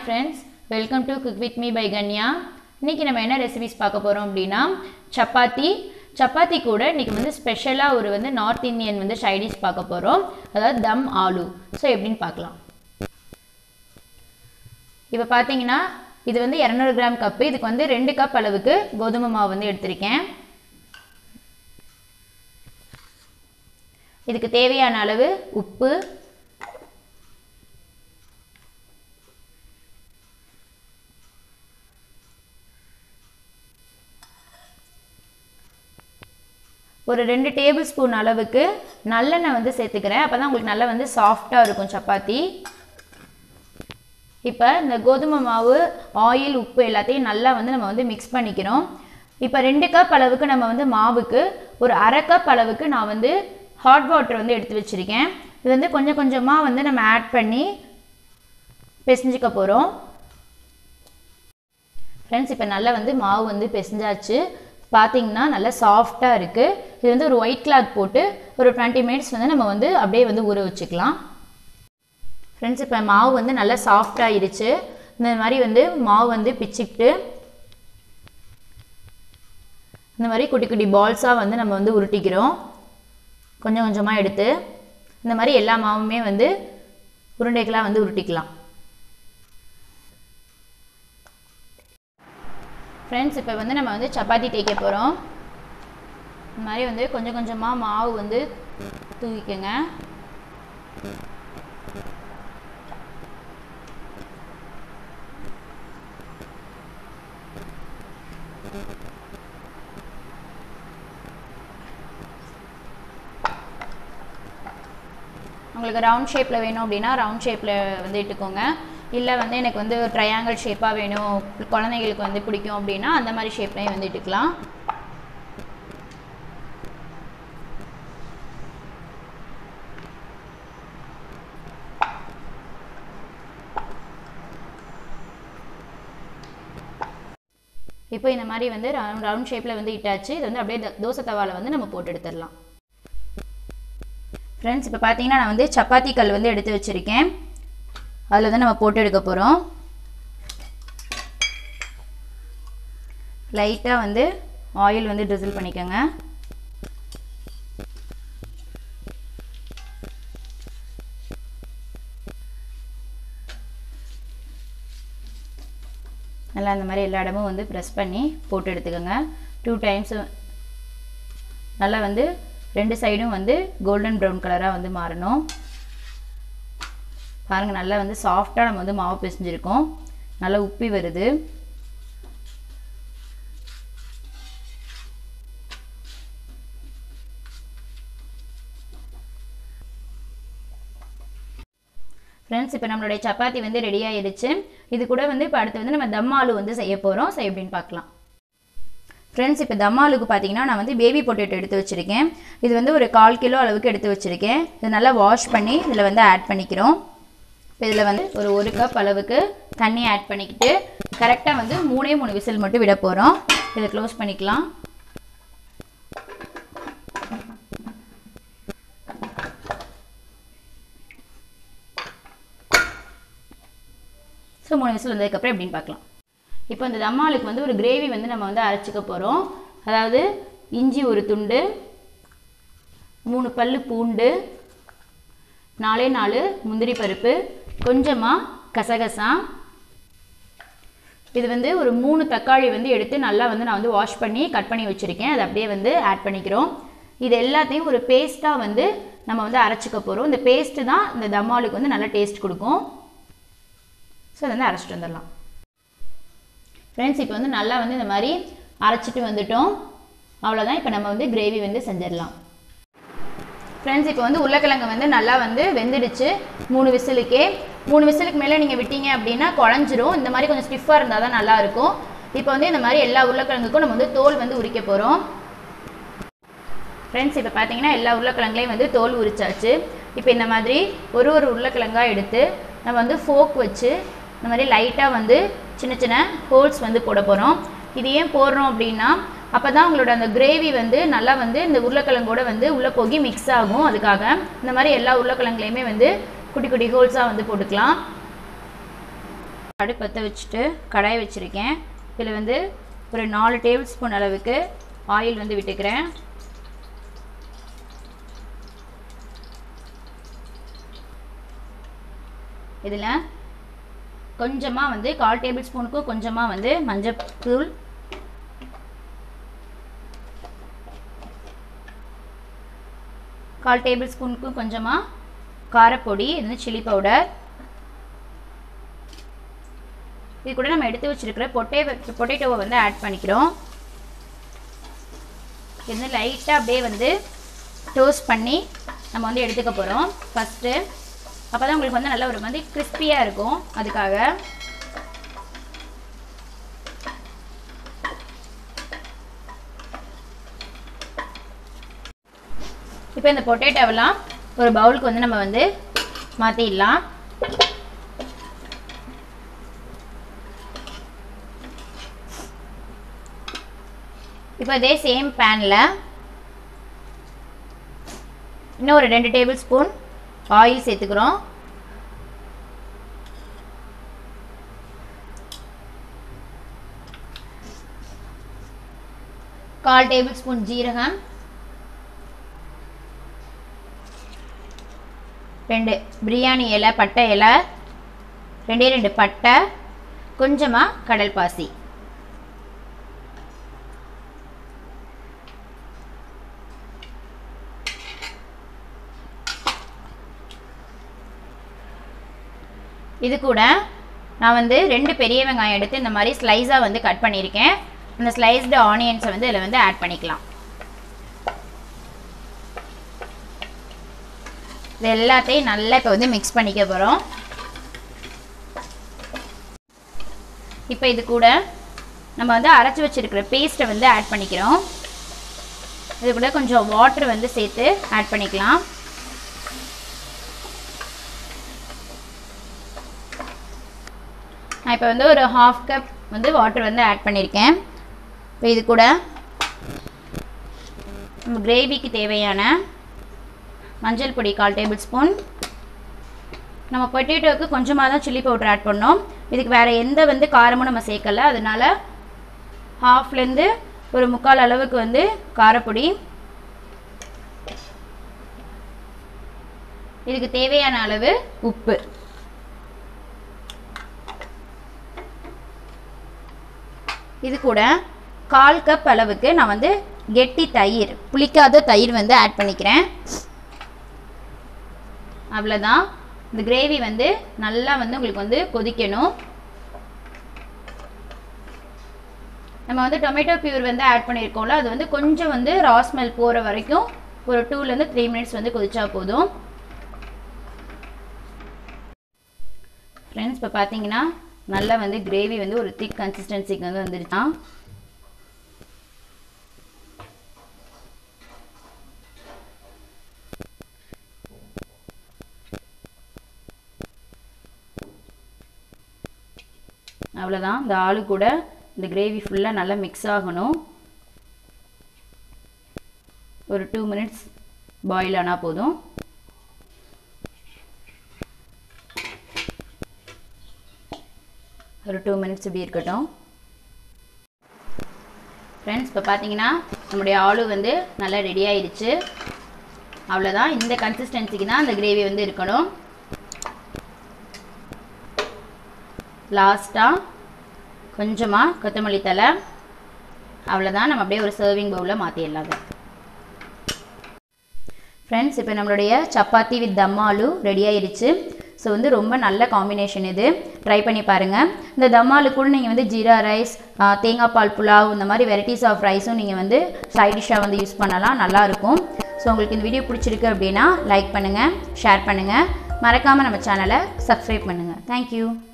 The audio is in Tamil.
friends welcome to cook with me by Kanya இன்றைக்கி நம்ம என்ன ரெசிபிஸ் பார்க்க போகிறோம் அப்படின்னா சப்பாத்தி சப்பாத்தி கூட இன்றைக்கி வந்து ஸ்பெஷலாக ஒரு வந்து நார்த் இந்தியன் வந்து சைடிஷ் பார்க்க போகிறோம் அதாவது தம் ஆலு ஸோ எப்படின்னு பார்க்கலாம் இப்போ பார்த்தீங்கன்னா இது வந்து இரநூறு கிராம் கப்பு இதுக்கு வந்து ரெண்டு கப் அளவுக்கு கோதுமை மாவு வந்து எடுத்திருக்கேன் இதுக்கு தேவையான அளவு உப்பு ஒரு ரெண்டு டேபிள் ஸ்பூன் அளவுக்கு நல்லெண்ணெய் வந்து சேர்த்துக்கிறேன் அப்போ தான் உங்களுக்கு நல்லா வந்து சாஃப்டாக இருக்கும் சப்பாத்தி இப்போ இந்த கோதுமை மாவு ஆயில் உப்பு எல்லாத்தையும் நல்லா வந்து நம்ம வந்து மிக்ஸ் பண்ணிக்கிறோம் இப்போ ரெண்டு கப் அளவுக்கு நம்ம வந்து மாவுக்கு ஒரு அரை கப் அளவுக்கு நான் வந்து ஹாட் வாட்டர் வந்து எடுத்து வச்சுருக்கேன் இது வந்து கொஞ்சம் கொஞ்சமாக வந்து நம்ம ஆட் பண்ணி பிசைஞ்சிக்க போகிறோம் ஃப்ரெண்ட்ஸ் இப்போ நல்லா வந்து மாவு வந்து பிசைஞ்சாச்சு பார்த்தீங்கன்னா நல்லா சாஃப்டாக இருக்குது இது வந்து ஒரு ஒயிட் கிளாத் போட்டு ஒரு டுவெண்ட்டி மினிட்ஸ் வந்து நம்ம வந்து அப்படியே வந்து ஊற வச்சுக்கலாம் ஃப்ரெண்ட்ஸ் இப்போ மாவு வந்து நல்லா சாஃப்டாகிருச்சு இந்த மாதிரி வந்து மாவு வந்து பிச்சுக்கிட்டு இந்த மாதிரி குட்டி குட்டி பால்ஸாக வந்து நம்ம வந்து உருட்டிக்கிறோம் கொஞ்சம் கொஞ்சமாக எடுத்து இந்த மாதிரி எல்லா மாவுமே வந்து உருண்டைகளாக வந்து உருட்டிக்கலாம் ஃப்ரெண்ட்ஸ் இப்போ வந்து நம்ம வந்து சப்பாத்தி தேய்க்க போகிறோம் இந்த மாதிரி வந்து கொஞ்சம் கொஞ்சமாக மாவு வந்து தூக்கிக்கோங்க உங்களுக்கு ரவுண்ட் ஷேப்பில் வேணும் அப்படின்னா ரவுண்ட் ஷேப்பில் வந்து இட்டுக்கோங்க இல்லை வந்து எனக்கு வந்து ட்ரையாங்கிள் ஷேப்பாக வேணும் குழந்தைங்களுக்கு வந்து பிடிக்கும் அப்படின்னா அந்த மாதிரி ஷேப்லையும் வந்து இட்டுக்கலாம் இப்போ இந்த மாதிரி வந்து ரவுண்ட் ரவுண்ட் ஷேப்பில் வந்து இட்டாச்சு இது வந்து அப்படியே தோசை தவாவில் வந்து நம்ம போட்டு எடுத்துடலாம் ஃப்ரெண்ட்ஸ் இப்போ பார்த்தீங்கன்னா நான் வந்து சப்பாத்தி கல் வந்து எடுத்து வச்சுருக்கேன் அதில் வந்து நம்ம போட்டு எடுக்க போகிறோம் லைட்டாக வந்து ஆயில் வந்து ட்ரிசில் பண்ணிக்கோங்க நல்லா அந்த மாதிரி எல்லா இடமும் வந்து ப்ரெஸ் பண்ணி போட்டு எடுத்துக்கோங்க டூ டைம்ஸ் நல்லா வந்து ரெண்டு சைடும் வந்து கோல்டன் ப்ரௌன் கலராக வந்து மாறணும் பாருங்கள் நல்லா வந்து சாஃப்டாக நம்ம வந்து மாவு பிசைஞ்சிருக்கோம் நல்லா உப்பி வருது ஃப்ரெண்ட்ஸ் இப்போ நம்மளுடைய சப்பாத்தி வந்து ரெடி ஆயிடுச்சு இது கூட வந்து இப்போ அடுத்து வந்து நம்ம தம் ஆலு வந்து செய்ய போகிறோம் ஸோ எப்படின்னு பார்க்கலாம் ஃப்ரெண்ட்ஸ் இப்போ தம்மாலுக்கு பார்த்தீங்கன்னா நான் வந்து பேபி பொட்டேட்டோ எடுத்து வச்சுருக்கேன் இது வந்து ஒரு கால் கிலோ அளவுக்கு எடுத்து வச்சுருக்கேன் இது நல்லா வாஷ் பண்ணி இதில் வந்து ஆட் பண்ணிக்கிறோம் இப்போ இதில் வந்து ஒரு ஒரு கப் அளவுக்கு தண்ணி ஆட் பண்ணிக்கிட்டு கரெக்டாக வந்து மூணே மூணு விசில் மட்டும் விட போகிறோம் இதை க்ளோஸ் பண்ணிக்கலாம் ஸோ மூணு விசில் வந்ததுக்கப்புறம் எப்படின்னு பார்க்கலாம் இப்போ இந்த தம்மாளுக்கு வந்து ஒரு கிரேவி வந்து நம்ம வந்து அரைச்சிக்க போகிறோம் அதாவது இஞ்சி ஒரு துண்டு மூணு பல் பூண்டு நாலே நாலு முந்திரி பருப்பு கொஞ்சமாக கசகசா இது வந்து ஒரு மூணு தக்காளி வந்து எடுத்து நல்லா வந்து நான் வந்து வாஷ் பண்ணி கட் பண்ணி வச்சுருக்கேன் அதை அப்படியே வந்து ஆட் பண்ணிக்கிறோம் இது எல்லாத்தையும் ஒரு பேஸ்ட்டாக வந்து நம்ம வந்து அரைச்சிக்க போகிறோம் இந்த பேஸ்ட்டு தான் இந்த தம்மாளுக்கு வந்து நல்லா டேஸ்ட் கொடுக்கும் ஸோ அதை வந்து அரைச்சிட்டு வந்துடலாம் ஃப்ரெண்ட்ஸ் இப்போ வந்து நல்லா வந்து இந்த மாதிரி அரைச்சிட்டு வந்துட்டோம் அவ்வளோதான் இப்போ நம்ம வந்து கிரேவி வந்து செஞ்சிடலாம் ஃப்ரெண்ட்ஸ் இப்போ வந்து உருளைக்கிழங்கு வந்து நல்லா வந்து வெந்துடுச்சு மூணு விசிலுக்கே மூணு விசிலுக்கு மேலே நீங்கள் விட்டீங்க அப்படின்னா குழஞ்சிரும் இந்த மாதிரி கொஞ்சம் ஸ்டிஃபாக இருந்தால் தான் நல்லாயிருக்கும் இப்போ வந்து இந்த மாதிரி எல்லா உருளைக்கிழங்குக்கும் நம்ம வந்து தோல் வந்து உரிக்க போகிறோம் ஃப்ரெண்ட்ஸ் இப்போ பார்த்தீங்கன்னா எல்லா உருளைக்கிழங்குலையும் வந்து தோல் உரிச்சாச்சு இப்போ இந்த மாதிரி ஒரு ஒரு உருளைக்கிழங்காக எடுத்து நம்ம வந்து ஃபோக் வச்சு இந்த மாதிரி லைட்டாக வந்து சின்ன சின்ன ஹோல்ஸ் வந்து போட போகிறோம் இது ஏன் போடுறோம் அப்படின்னா அப்போ தான் உங்களோட அந்த கிரேவி வந்து நல்லா வந்து இந்த உருளைக்கிழங்கோட வந்து உள்ளே போகி மிக்ஸ் ஆகும் அதுக்காக இந்த மாதிரி எல்லா உருளைக்கிழங்குலையுமே வந்து குட்டி குட்டி ஹோல்ஸாக வந்து போட்டுக்கலாம் அடுப்பு பற்ற வச்சுட்டு கடாய் வச்சுருக்கேன் இதில் வந்து ஒரு நாலு டேபிள் ஸ்பூன் அளவுக்கு ஆயில் வந்து விட்டுக்கிறேன் இதில் கொஞ்சமாக வந்து கால் டேபிள் ஸ்பூனுக்கும் கொஞ்சமாக வந்து மஞ்சள் கால் டேபிள் ஸ்பூனுக்கும் கொஞ்சமாக காரப்பொடி இது வந்து சில்லி பவுடர் இது கூட நம்ம எடுத்து வச்சிருக்கிற பொட்டே பொட்டேட்டோவை வந்து ஆட் பண்ணிக்கிறோம் இது வந்து லைட்டாக அப்படியே வந்து டோஸ்ட் பண்ணி நம்ம வந்து எடுத்துக்க போகிறோம் ஃபஸ்ட்டு அப்போ தான் உங்களுக்கு வந்து நல்ல ஒரு வந்து கிறிஸ்பியாக இருக்கும் அதுக்காக இப்போ இந்த பொட்டேட்டோவெல்லாம் ஒரு பவுலுக்கு வந்து நம்ம வந்து மாற்றிடலாம் இப்போ இதே சேம் பேனில் இன்னும் ஒரு ரெண்டு டேபிள் ஸ்பூன் ஆயில் சேர்த்துக்கிறோம் கால் டேபிள் ஸ்பூன் ஜீரகம் ரெண்டு பிரியாணி இலை பட்டை இலை ரெண்டே ரெண்டு பட்டை கொஞ்சமாக கடல் பாசி இது கூட நான் வந்து ரெண்டு பெரிய வெங்காயம் எடுத்து இந்த மாதிரி ஸ்லைஸாக வந்து கட் பண்ணியிருக்கேன் அந்த ஸ்லைஸ்டு ஆனியன்ஸை வந்து இதில் வந்து ஆட் பண்ணிக்கலாம் இது எல்லாத்தையும் நல்லா இப்போ வந்து மிக்ஸ் பண்ணிக்க போகிறோம் இப்போ இது கூட நம்ம வந்து அரைச்சி வச்சிருக்கிற பேஸ்ட்டை வந்து ஆட் பண்ணிக்கிறோம் இது கூட கொஞ்சம் வாட்டர் வந்து சேர்த்து ஆட் பண்ணிக்கலாம் நான் இப்போ வந்து ஒரு ஹாஃப் கப் வந்து வாட்டர் வந்து ஆட் பண்ணியிருக்கேன் இப்போ இது கூட நம்ம கிரேவிக்கு தேவையான மஞ்சள் பொடி கால் டேபிள் ஸ்பூன் நம்ம பொட்டேட்டோவுக்கு கொஞ்சமாக தான் சில்லி பவுடர் ஆட் பண்ணோம் இதுக்கு வேறு எந்த வந்து காரமும் நம்ம சேர்க்கல அதனால ஹாஃப்லேருந்து ஒரு முக்கால் அளவுக்கு வந்து காரப்பொடி இதுக்கு தேவையான அளவு உப்பு இது கூட கால் கப் அளவுக்கு நான் வந்து கெட்டி தயிர் புளிக்காத தயிர் வந்து ஆட் பண்ணிக்கிறேன் அவ்வளோதான் இந்த கிரேவி வந்து நல்லா வந்து உங்களுக்கு வந்து கொதிக்கணும் நம்ம வந்து டொமேட்டோ பியூர் வந்து ஆட் பண்ணியிருக்கோம்ல அது வந்து கொஞ்சம் வந்து ராஸ்மெல் போகிற வரைக்கும் ஒரு டூலேருந்து த்ரீ மினிட்ஸ் வந்து கொதிச்சா போதும் ஃப்ரெண்ட்ஸ் இப்போ பார்த்தீங்கன்னா நல்லா வந்து கிரேவி வந்து ஒரு திக் கன்சிஸ்டன்சிக்கு வந்து வந்துருச்சான் அவ்வளோதான் இந்த ஆளு கூட இந்த கிரேவி ஃபுல்லாக நல்லா மிக்ஸ் ஆகணும் ஒரு டூ மினிட்ஸ் பாயில் ஆனால் போதும் ஒரு டூ மினிட்ஸ் இப்படி இருக்கட்டும் ஃப்ரெண்ட்ஸ் இப்போ பார்த்தீங்கன்னா நம்முடைய ஆலு வந்து நல்லா ரெடி ஆயிடுச்சு அவ்வளோதான் இந்த கன்சிஸ்டன்சிக்கு தான் அந்த கிரேவி வந்து இருக்கணும் லாஸ்ட்டாக கொஞ்சமாக கொத்தமல்லி தலை அவ்வளோதான் நம்ம அப்படியே ஒரு சர்விங் பவுலில் மாற்றிடலாம் அதை ஃப்ரெண்ட்ஸ் இப்போ நம்மளுடைய சப்பாத்தி வித் தம் ஆலு ரெடி ஆயிடுச்சு ஸோ வந்து ரொம்ப நல்ல காம்பினேஷன் இது ட்ரை பண்ணி பாருங்கள் இந்த தம் ஆலு கூட நீங்கள் வந்து ஜீரா ரைஸ் தேங்காய் பால் புலாவ் இந்த மாதிரி வெரைட்டிஸ் ஆஃப் ரைஸும் நீங்கள் வந்து சைட் டிஷ்ஷாக வந்து யூஸ் பண்ணலாம் நல்லாயிருக்கும் ஸோ உங்களுக்கு இந்த வீடியோ பிடிச்சிருக்கு அப்படின்னா லைக் பண்ணுங்கள் ஷேர் பண்ணுங்கள் மறக்காமல் நம்ம சேனலை சப்ஸ்கிரைப் பண்ணுங்கள் தேங்க்யூ